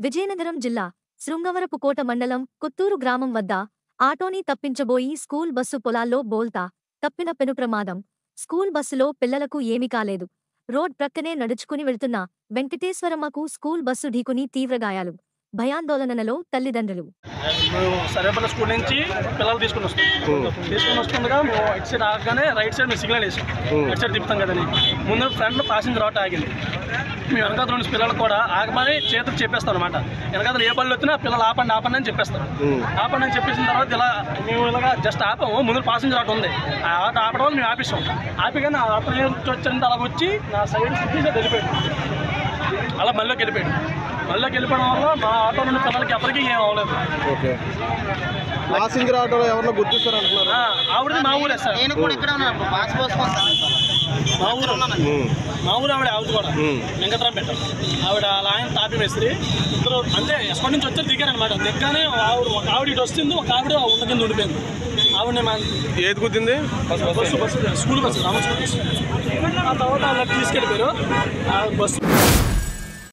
విజయనగరం జిల్లా శృంగవరపుకోట మండలం కొత్తూరు గ్రామం వద్ద ఆటోని తప్పించబోయి స్కూల్ బస్సు పొలాల్లో బోల్తా తప్పిన పెను ప్రమాదం స్కూల్ బస్సులో పిల్లలకు ఏమీ కాలేదు రోడ్ ప్రక్కనే నడుచుకుని వెళ్తున్న వెంకటేశ్వరమ్మకు స్కూల్ బస్సు ఢీకుని తీవ్ర గాయాలు భయాందోళనలో తల్లిదండ్రులు మేము సర్వేపల్లి స్కూల్ నుంచి పిల్లలు తీసుకుని వస్తాం తీసుకుని వస్తుండగా మేము ఇటు సైడ్ ఆగగానే రైట్ సైడ్ మేము సిగ్నల్ వేసాం ఇటు సైడ్ తిప్పుతాం కదని ముందు ఫ్రంట్ ప్యాసింజర్ ఆటో ఆగింది మేము వెనకాల నుంచి పిల్లలు కూడా ఆగమని చేతులు చెప్పేస్తాం అనమాట వెనకాల ఏ బళ్ళు వచ్చినా పిల్లలు ఆపండి ఆపండి అని చెప్పేస్తాం ఆపండి అని చెప్పేసిన తర్వాత ఇలా మేము ఇలాగా జస్ట్ ఆపాము ముందు ప్యాసింజర్ ఆటో ఉంది ఆ ఆటో ఆపడం వల్ల మేము ఆపేసాం ఆపిగానే ఆ ఆటో వచ్చింది అలా వచ్చి నా సైడ్ సిగ్నల్ వెళ్ళిపోయాడు అలా మళ్ళీకి వెళ్ళిపోయాడు మళ్ళీకి వెళ్ళిపోవడం వల్ల మా ఆటో నుండి పిల్లలకి ఎవరికి ఏం అవ్వలేదు ఓకే ప్యాసింజర్ ఆటోలో ఎవరినో గుర్తిస్తారు అంటున్నారు ఆ, ఆవిడది మా ఊరే సార్ నేను కూడా ఇక్కడ ఉన్నాను అప్పుడు పాస్ పోసుకుంటాను మా ఊరు మా ఊరు ఆవిడ ఆవిడ కూడా వెంకట్రాంపేట ఆవిడ అలా ఆయన తాపి మేస్త్రి ఇద్దరు అంటే ఎస్పటి నుంచి వచ్చి దిగారనమాట దిగ్గానే ఆవిడ ఒక ఆవిడ ఇటు వస్తుంది ఒక ఆవిడ ఉన్న కింద ఉండిపోయింది ఆవిడ మా ఏది గుద్దింది bus bus school bus Rama school bus ఆ తర్వాత వాళ్ళకి తీసుకెళ్ళిపోయారు ఆ బస్సు